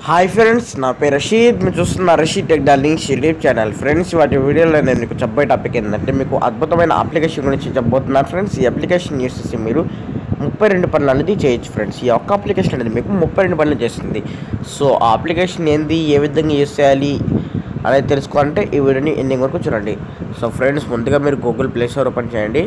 hi friends నా పేరు రషీద్ మీరు చూస్తున్న Rashid tech darlings YouTube channel friends వాటి వీడియోలో నేను మీకు చెప్పే టాపిక్ ఏంటంటే మీకు అద్భుతమైన అప్లికేషన్ గురించి చెప్పబోతున్నాను ఫ్రెండ్స్ ఈ అప్లికేషన్ యూస్ చేసి మీరు ముప్పై రెండు పనులు అనేది చేయొచ్చు ఫ్రెండ్స్ ఈ ఒక్క అప్లికేషన్ అనేది మీకు ముప్పై రెండు పనులు చేస్తుంది సో ఆ అప్లికేషన్ ఏంది ఏ విధంగా యూస్ చేయాలి అనేది తెలుసుకోవాలంటే ఈ వీడియోని ఎండింగ్ వరకు చూడండి సో ఫ్రెండ్స్ ముందుగా మీరు గూగుల్ ప్లే స్టోర్ ఓపెన్ చేయండి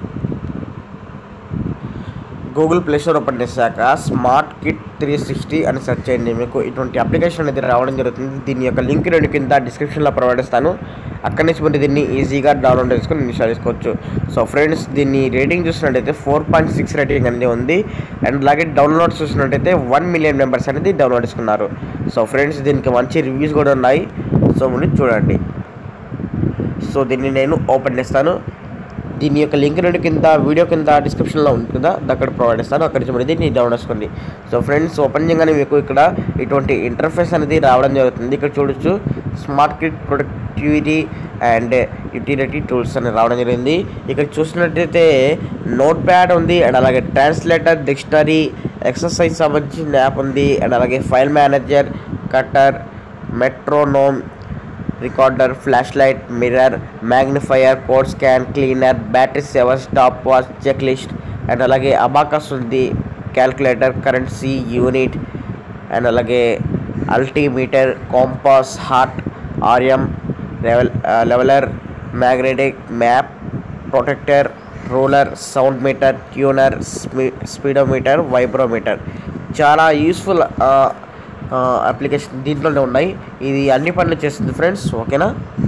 గూగుల్ ప్లే స్టోర్ ఓపెన్ చేశాక స్మార్ట్ కిట్ త్రీ సిక్స్టీ అని సెర్చ్ చేయండి మీకు ఇటువంటి అప్లికేషన్ అనేది రావడం జరుగుతుంది దీని యొక్క లింక్ నేను కింద డిస్క్రిప్షన్లో ప్రొవైడ్ చేస్తాను అక్కడి నుంచి మీరు దీన్ని ఈజీగా డౌన్లోడ్ చేసుకొని ఇన్స్టాల్ చేసుకోవచ్చు సో ఫ్రెండ్స్ దీన్ని రేటింగ్ చూసినట్టయితే ఫోర్ పాయింట్ సిక్స్ రేటింగ్ అనేది ఉంది అండ్ అలాగే డౌన్లోడ్ చూసినట్టయితే వన్ మిలియన్ మెంబర్స్ అనేది డౌన్లోడ్ చేసుకున్నారు సో ఫ్రెండ్స్ దీనికి మంచి రివ్యూస్ కూడా ఉన్నాయి సో మీరు చూడండి సో దీన్ని నేను ఓపెన్ చేస్తాను దీని యొక్క లింక్ రెండు కింద వీడియో కింద డిస్క్రిప్షన్లో ఉంటుంది కదా అక్కడ ప్రొవైడ్ చేస్తాను అక్కడి నుంచి మరి దీన్ని డౌన్లోడ్ చేసుకోండి సో ఫ్రెండ్స్ ఓపెన్ చేయగానే మీకు ఇక్కడ ఇటువంటి ఇంటర్ఫేస్ అనేది రావడం జరుగుతుంది ఇక్కడ చూడొచ్చు smart kit productivity and utility tools అని రావడం జరిగింది ఇక్కడ చూసినట్టయితే నోట్ ప్యాడ్ ఉంది అండ్ అలాగే ట్రాన్స్లేటర్ డిక్షనరీ ఎక్సర్సైజ్ సంబంధించిన యాప్ ఉంది అండ్ అలాగే file manager cutter metronome recorder flashlight mirror magnifier code scan cleaner battery saver stopwatch checklist and అలాగే అబాకస్ ఉంది క్యాల్కులేటర్ కరెన్సీ యూనిట్ అండ్ అలాగే altimeter compass heart RM level leveler magnetic map protractor ruler sound meter tuner స్పీ speedometer వైబ్రోమీటర్ చాలా useful application దీంట్లోనే ఉన్నాయి ఇది అన్ని పనులు చేస్తుంది ఫ్రెండ్స్ ఓకేనా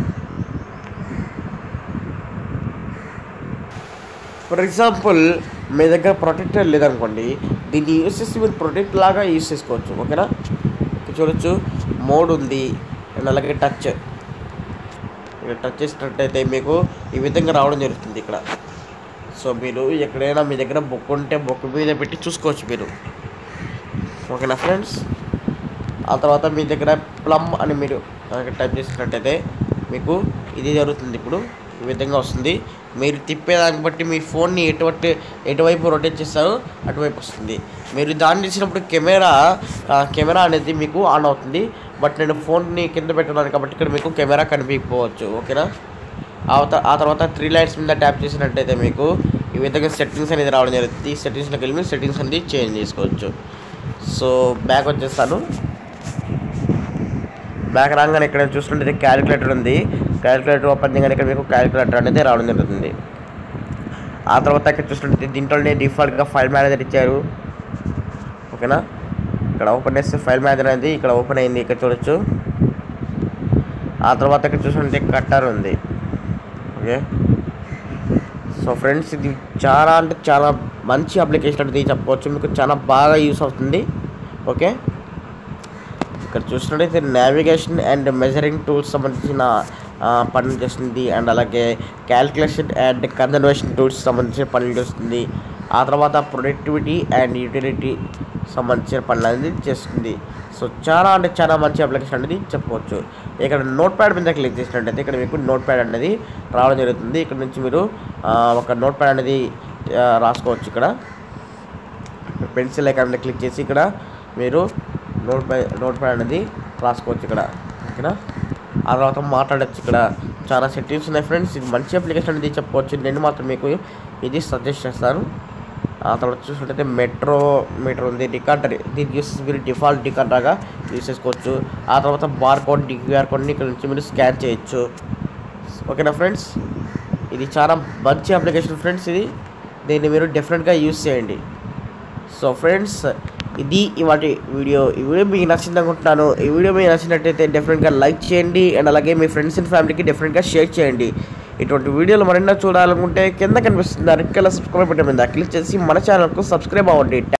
ఫర్ ఎగ్జాంపుల్ మీ దగ్గర ప్రొటెక్టర్ లేదనుకోండి దీన్ని యూస్ చేసి మీరు ప్రొటెక్ట్ లాగా యూస్ చేసుకోవచ్చు ఓకేనా ఇక్కడ చూడొచ్చు మోడ్ ఉంది అండ్ అలాగే టచ్ ఇక్కడ టచ్ చేసినట్టయితే మీకు ఈ విధంగా రావడం జరుగుతుంది ఇక్కడ సో మీరు ఎక్కడైనా మీ దగ్గర బుక్ ఉంటే బుక్ మీద పెట్టి చూసుకోవచ్చు మీరు ఓకేనా ఫ్రెండ్స్ ఆ తర్వాత మీ దగ్గర ప్లమ్ అని మీరు టైప్ చేసినట్టయితే మీకు ఇది జరుగుతుంది ఇప్పుడు ఈ విధంగా వస్తుంది మీరు తిప్పేదాన్ని బట్టి మీ ఫోన్ని ఎటువంటి ఎటువైపు రొటేట్ చేస్తారో అటువైపు వస్తుంది మీరు దాన్ని చేసినప్పుడు కెమెరా కెమెరా అనేది మీకు ఆన్ అవుతుంది బట్ నేను ఫోన్ని కింద పెట్టడానికి కాబట్టి ఇక్కడ మీకు కెమెరా కనిపించకపోవచ్చు ఓకేనా ఆ త- ఆ తర్వాత త్రీ లైట్స్ మీద ట్యాప్ చేసినట్టయితే మీకు ఈ విధంగా సెట్టింగ్స్ అనేది రావడం జరుగుతుంది ఈ సెట్టింగ్స్లోకి వెళ్ళి మీరు సెట్టింగ్స్ అనేది చేంజ్ చేసుకోవచ్చు సో బ్యాక్ వచ్చేస్తాను బ్యాక్ రాగానే ఇక్కడ చూసుకుంటే క్యాలిక్యులేటర్ ఉంది క్యాలిక్యులేటర్ ఓపెన్ చేయగానే ఇక్కడ మీకు క్యాలిక్యులేటర్ అనేది రావడం జరుగుతుంది ఆ తర్వాత ఇక్కడ చూసుకుంటే దీంట్లోనే డిఫాల్ట్గా ఫైల్ మేనేజర్ ఇచ్చారు ఓకేనా ఇక్కడ ఓపెన్ చేస్తే ఫైల్ మేనేజర్ అనేది ఇక్కడ ఓపెన్ అయింది ఇక్కడ చూడొచ్చు ఆ తర్వాత ఇక్కడ చూసుకుంటే కట్టర్ ఉంది ఓకే సో ఫ్రెండ్స్ ఇది చాలా అంటే చాలా మంచి అప్లికేషన్ అనేది చెప్పవచ్చు మీకు చాలా బాగా యూస్ అవుతుంది ఓకే ఇక్కడ చూసినట్టయితే నావిగేషన్ అండ్ మెజరింగ్ టూల్స్ సంబంధించిన ఆ, పనులు చేస్తుంది అండ్ అలాగే క్యాల్కులేషన్ అండ్ కన్జర్వేషన్ టూల్స్ సంబంధించిన పనులు చేస్తుంది ఆ తర్వాత ప్రొడక్టివిటీ అండ్ యూటిలిటీ సంబంధించిన పనులు అనేది చేస్తుంది సో చాలా అంటే చాలా మంచి అప్లికేషన్ అనేది చెప్పవచ్చు ఇక్కడ నోట్ ప్యాడ్ మీద క్లిక్ చేసినట్టయితే ఇక్కడ మీకు నోట్ ప్యాడ్ అనేది రావడం జరుగుతుంది ఇక్కడ నుంచి మీరు ఆ, ఒక నోట్ ప్యాడ్ అనేది ఆ, రాసుకోవచ్చు ఇక్కడ పెన్సిల్ ఐకాన్ మీద క్లిక్ చేసి ఇక్కడ మీరు నోట్ పై నోట్ ప్యాడ్ అనేది రాసుకోవచ్చు ఇక్కడ ఓకేనా ఆ తర్వాత మాట్లాడచ్చు ఇక్కడ చాలా సెట్టింగ్స్ ఉన్నాయి ఫ్రెండ్స్ ఇది మంచి అప్లికేషన్ అనేది చెప్పవచ్చు నేను మాత్రం మీకు ఇది సజెస్ట్ చేస్తాను ఆ తర్వాత చూసినట్టయితే మెట్రో మీటర్ ఉంది డికార్డర్ దీన్ని యూస్ చేసి మీరు డిఫాల్ట్ డికార్డర్గా యూస్ చేసుకోవచ్చు ఆ తర్వాత బార్ కోడ్ డిక్యూఆర్ కోడ్ని ఇక్కడ నుంచి మీరు స్కాన్ చేయొచ్చు ఓకేనా ఫ్రెండ్స్ ఇది చాలా మంచి అప్లికేషన్ ఫ్రెండ్స్ ఇది దీన్ని మీరు డెఫినెట్గా యూస్ చేయండి సో ఫ్రెండ్స్ ఇది ఇవాటి వీడియో ఈ వీడియో మీకు నచ్చింది అనుకుంటున్నాను ఈ వీడియో మీకు నచ్చినట్టయితే డెఫినెట్గా లైక్ చేయండి అండ్ అలాగే మీ ఫ్రెండ్స్ అండ్ ఫ్యామిలీకి డెఫినెట్గా షేర్ చేయండి ఇటువంటి వీడియోలు మరెన్నో చూడాలనుకుంటే కింద కనిపిస్తుంది రెడ్ కలర్ సబ్స్క్రైబ్ బటన్ మీద క్లిక్ చేసి మన ఛానల్కు సబ్స్క్రైబ్ అవ్వండి